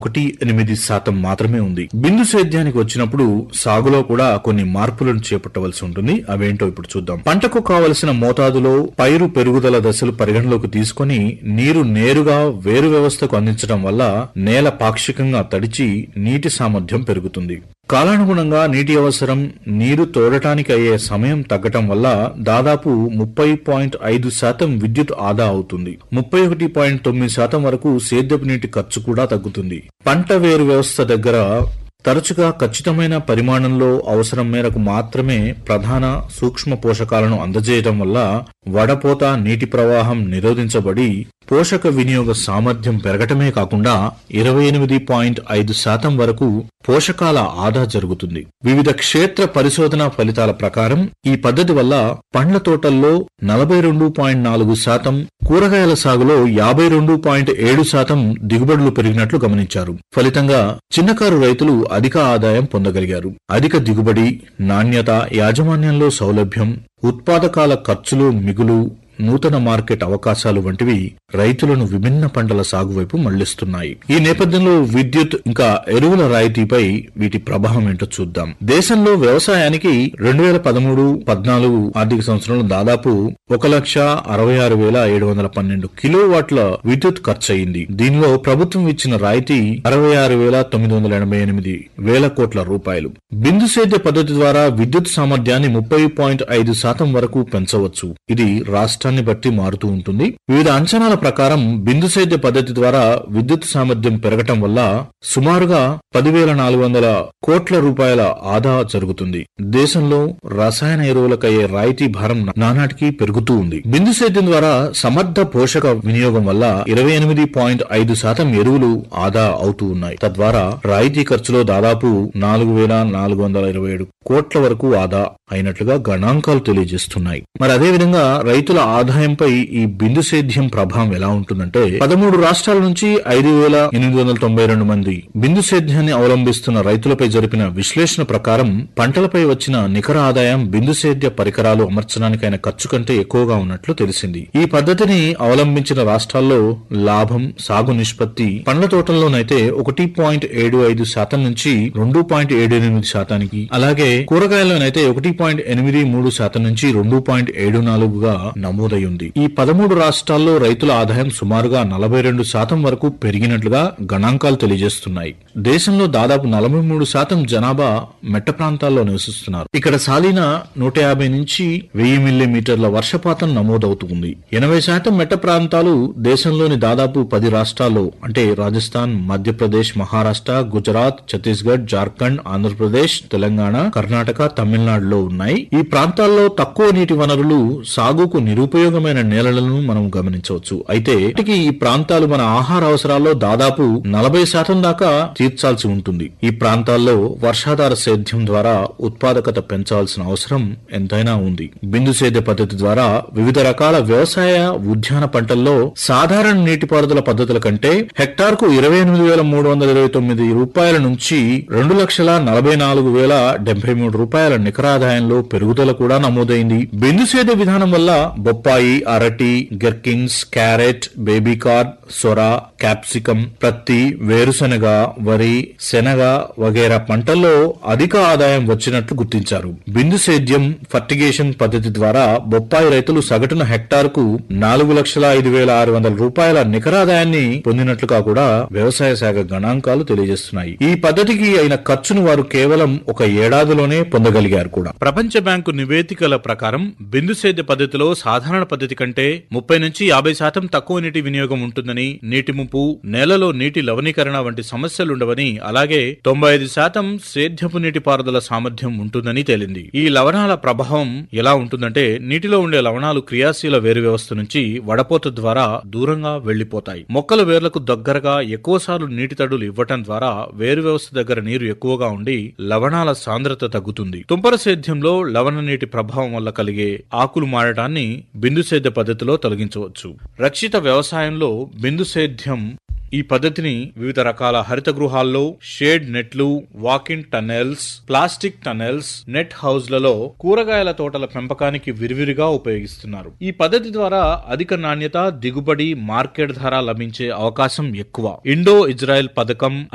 ఒకటి ఎనిమిది శాతం మాత్రమే ఉంది బిందు సేద్యానికి వచ్చినప్పుడు సాగులో కూడా కొన్ని మార్పులను చేపట్టవలసి ఉంటుంది అవేంటో ఇప్పుడు చూద్దాం పంటకు కావలసిన మోతాదులో పైరు పెరుగుదల దశలు పరిగణలోకి తీసుకొని నీరు నేరుగా వేరు వ్యవస్థకు అందించడం వల్ల నేల పాక్షికంగా తడిచి నీటి సామర్థ్యం పెరుగుతుంది కాలానుగుణంగా నీటి అవసరం నీరు తోడటానికి అయ్యే సమయం తగ్గటం వల్ల దాదాపు ముప్పై పాయింట్ ఐదు శాతం విద్యుత్ ఆదా అవుతుంది ముప్పై ఒకటి పాయింట్ తొమ్మిది శాతం వరకు సేద్యపు నీటి ఖర్చు కూడా తగ్గుతుంది పంట వేరు వ్యవస్థ దగ్గర తరచుగా ఖచ్చితమైన పరిమాణంలో అవసరం మేరకు మాత్రమే ప్రధాన సూక్ష్మ పోషకాలను అందజేయటం వల్ల వడపోత నీటి ప్రవాహం నిరోధించబడి పోషక వినియోగ సామర్థ్యం పెరగటమే కాకుండా ఇరవై ఎనిమిది పాయింట్ ఐదు శాతం వరకు పోషకాల ఆదా జరుగుతుంది వివిధ క్షేత్ర పరిశోధన ఫలితాల ప్రకారం ఈ పద్ధతి వల్ల పండ్ల తోటల్లో నలభై రెండు పాయింట్ నాలుగు శాతం కూరగాయల సాగులో యాభై రెండు పాయింట్ ఏడు శాతం దిగుబడులు పెరిగినట్లు గమనించారు ఫలితంగా చిన్నకారు రైతులు అధిక ఆదాయం పొందగలిగారు అధిక దిగుబడి నాణ్యత యాజమాన్యంలో సౌలభ్యం ఉత్పాదకాల ఖర్చులు మిగులు నూతన మార్కెట్ అవకాశాలు వంటివి రైతులను విభిన్న పంటల సాగు వైపు మళ్లిస్తున్నాయి ఈ నేపథ్యంలో విద్యుత్ ఇంకా ఎరువుల రాయితీపై వీటి ప్రభావం ఏంటో చూద్దాం దేశంలో వ్యవసాయానికి రెండు వేల పదమూడు పద్నాలుగు ఆర్థిక సంవత్సరంలో దాదాపు ఒక లక్ష అరవై ఆరు వేల ఏడు వందల పన్నెండు కిలోవాట్ల విద్యుత్ ఖర్చయింది దీనిలో ప్రభుత్వం ఇచ్చిన రాయితీ అరవై ఆరు వేల తొమ్మిది వందల ఎనభై ఎనిమిది వేల కోట్ల రూపాయలు బిందు సేద్య పద్ధతి ద్వారా విద్యుత్ సామర్థ్యాన్ని ముప్పై పాయింట్ ఐదు శాతం వరకు పెంచవచ్చు ఇది రాష్ట్రాన్ని బట్టి మారుతూ ఉంటుంది వివిధ అంచనాల ప్రకారం బిందు సేద్య పద్ధతి ద్వారా విద్యుత్ సామర్థ్యం పెరగటం వల్ల సుమారుగా పదివేల నాలుగు వందల కోట్ల రూపాయల ఆదా జరుగుతుంది దేశంలో రసాయన ఎరువులకయ్యే రాయితీ భారం నానాటికి పెరుగుతూ ఉంది బిందు సేద్యం ద్వారా సమర్థ పోషక వినియోగం వల్ల ఇరవై ఎనిమిది పాయింట్ ఐదు శాతం ఎరువులు ఆదా అవుతూ ఉన్నాయి తద్వారా రాయితీ ఖర్చులో దాదాపు నాలుగు వేల నాలుగు వందల ఇరవై ఏడు కోట్ల వరకు ఆదా అయినట్లుగా గణాంకాలు తెలియజేస్తున్నాయి మరి అదే విధంగా రైతుల ఆదాయంపై ఈ బిందు సేద్యం ప్రభావం ఎలా ఉంటుందంటే పదమూడు రాష్ట్రాల నుంచి ఐదు వేల ఎనిమిది వందల తొంభై రెండు మంది బిందు సేద్యాన్ని అవలంబిస్తున్న రైతులపై జరిపిన విశ్లేషణ ప్రకారం పంటలపై వచ్చిన నికర ఆదాయం బిందు సేద్య పరికరాలు అమర్చడానికైన ఖర్చు కంటే ఎక్కువగా ఉన్నట్లు తెలిసింది ఈ పద్ధతిని అవలంబించిన రాష్ట్రాల్లో లాభం సాగు నిష్పత్తి పండ్ల తోటల్లోనైతే ఒకటి పాయింట్ ఏడు ఐదు శాతం నుంచి రెండు పాయింట్ ఏడు ఎనిమిది శాతానికి అలాగే కూరగాయల్లోనైతే ఒకటి పాయింట్ ఎనిమిది మూడు శాతం నుంచి రెండు పాయింట్ ఏడు నాలుగుగా నమోదై ఉంది ఈ పదమూడు రాష్ట్రాల్లో రైతుల ఆదాయం సుమారుగా నలభై రెండు శాతం వరకు పెరిగినట్లుగా గణాంకాలు తెలియజేస్తున్నాయి దేశంలో దాదాపు నలభై మూడు శాతం జనాభా మెట్ట ప్రాంతాల్లో నివసిస్తున్నారు ఇక్కడ సాలీన నూట యాభై నుంచి వెయ్యి మిల్లీమీటర్ల వర్షపాతం నమోదవుతుంది ఎనభై శాతం మెట్ట ప్రాంతాలు దేశంలోని దాదాపు పది రాష్ట్రాల్లో అంటే రాజస్థాన్ మధ్యప్రదేశ్ మహారాష్ట్ర గుజరాత్ ఛత్తీస్గఢ్ జార్ఖండ్ ఆంధ్రప్రదేశ్ తెలంగాణ కర్ణాటక తమిళనాడులో ఉన్నాయి ఈ ప్రాంతాల్లో తక్కువ నీటి వనరులు సాగుకు నిరుపయోగమైన నేలలను మనం గమనించవచ్చు అయితే ఇప్పటికీ ఈ ప్రాంతాలు మన ఆహార అవసరాల్లో దాదాపు నలభై శాతం దాకా తీర్చాల్సి ఉంటుంది ఈ ప్రాంతాల్లో వర్షాధార సేద్యం ద్వారా ఉత్పాదకత పెంచాల్సిన అవసరం ఎంతైనా ఉంది బిందు సేద్య పద్ధతి ద్వారా వివిధ రకాల వ్యవసాయ ఉద్యాన పంటల్లో సాధారణ నీటిపారుదల పద్ధతుల కంటే హెక్టార్ కు ఇరవై ఎనిమిది వేల మూడు వందల ఇరవై తొమ్మిది రూపాయల నుంచి రెండు లక్షల నలభై నాలుగు వేల డెబ్బై మూడు రూపాయల నికరాదాయంలో పెరుగుదల కూడా నమోదైంది బిందు సేద్య విధానం వల్ల బొప్పాయి అరటి గెర్కిన్స్ క్యారెట్ బేబీ కార్న్ సొర క్యాప్సికం ప్రత్తి వేరుశెనగ వరి శనగ వగైరా పంటల్లో అధిక ఆదాయం వచ్చినట్లు గుర్తించారు బిందు సేద్యం ఫర్టిగేషన్ పద్ధతి ద్వారా బొప్పాయి రైతులు సగటున హెక్టార్ కు నాలుగు లక్షల ఐదు వేల ఆరు వందల రూపాయల నికరాదాయాన్ని పొందినట్లుగా కూడా వ్యవసాయ శాఖ గణాంకాలు తెలియజేస్తున్నాయి ఈ పద్ధతికి అయిన ఖర్చును వారు కేవలం ఒక ఏడాదిలోనే పొందగలిగారు కూడా ప్రపంచ బ్యాంకు నివేదికల ప్రకారం బిందు సేద్య పద్ధతిలో సాధారణ పద్ధతి కంటే ముప్పై నుంచి యాభై శాతం తక్కువ నీటి వినియోగం ఉంటుందని నీటి ముప్పు నేలలో నీటి లవణీకరణ వంటి సమస్యలుండవని అలాగే తొంభై ఐదు శాతం సేద్యపు నీటి పారుదల సామర్థ్యం ఉంటుందని తేలింది ఈ లవణాల ప్రభావం ఎలా ఉంటుందంటే నీటిలో ఉండే లవణాలు క్రియాశీల వేరు వ్యవస్థ నుంచి వడపోత ద్వారా దూరంగా వెళ్లిపోతాయి మొక్కల వేర్లకు దగ్గరగా ఎక్కువసార్లు నీటి తడులు ఇవ్వటం ద్వారా వేరు వ్యవస్థ దగ్గర నీరు ఎక్కువగా ఉండి లవణాల సాంద్రత తగ్గుతుంది తుంపర సేద్యంలో లవణ నీటి ప్రభావం వల్ల కలిగే ఆకులు మారడాన్ని బిందు సేద్య పద్ధతిలో తొలగించవచ్చు రక్షిత వ్యవసాయంలో బిందు సేద్యం ఈ పద్ధతిని వివిధ రకాల హరిత గృహాల్లో షేడ్ నెట్లు walk in tunnels plastic tunnels net హౌస్లలో కూరగాయల తోటల పెంపకానికి విరివిరిగా ఉపయోగిస్తున్నారు ఈ పద్ధతి ద్వారా అధిక నాణ్యత దిగుబడి మార్కెట్ ధర లభించే అవకాశం ఎక్కువ ఇండో ఇజ్రాయెల్ పథకం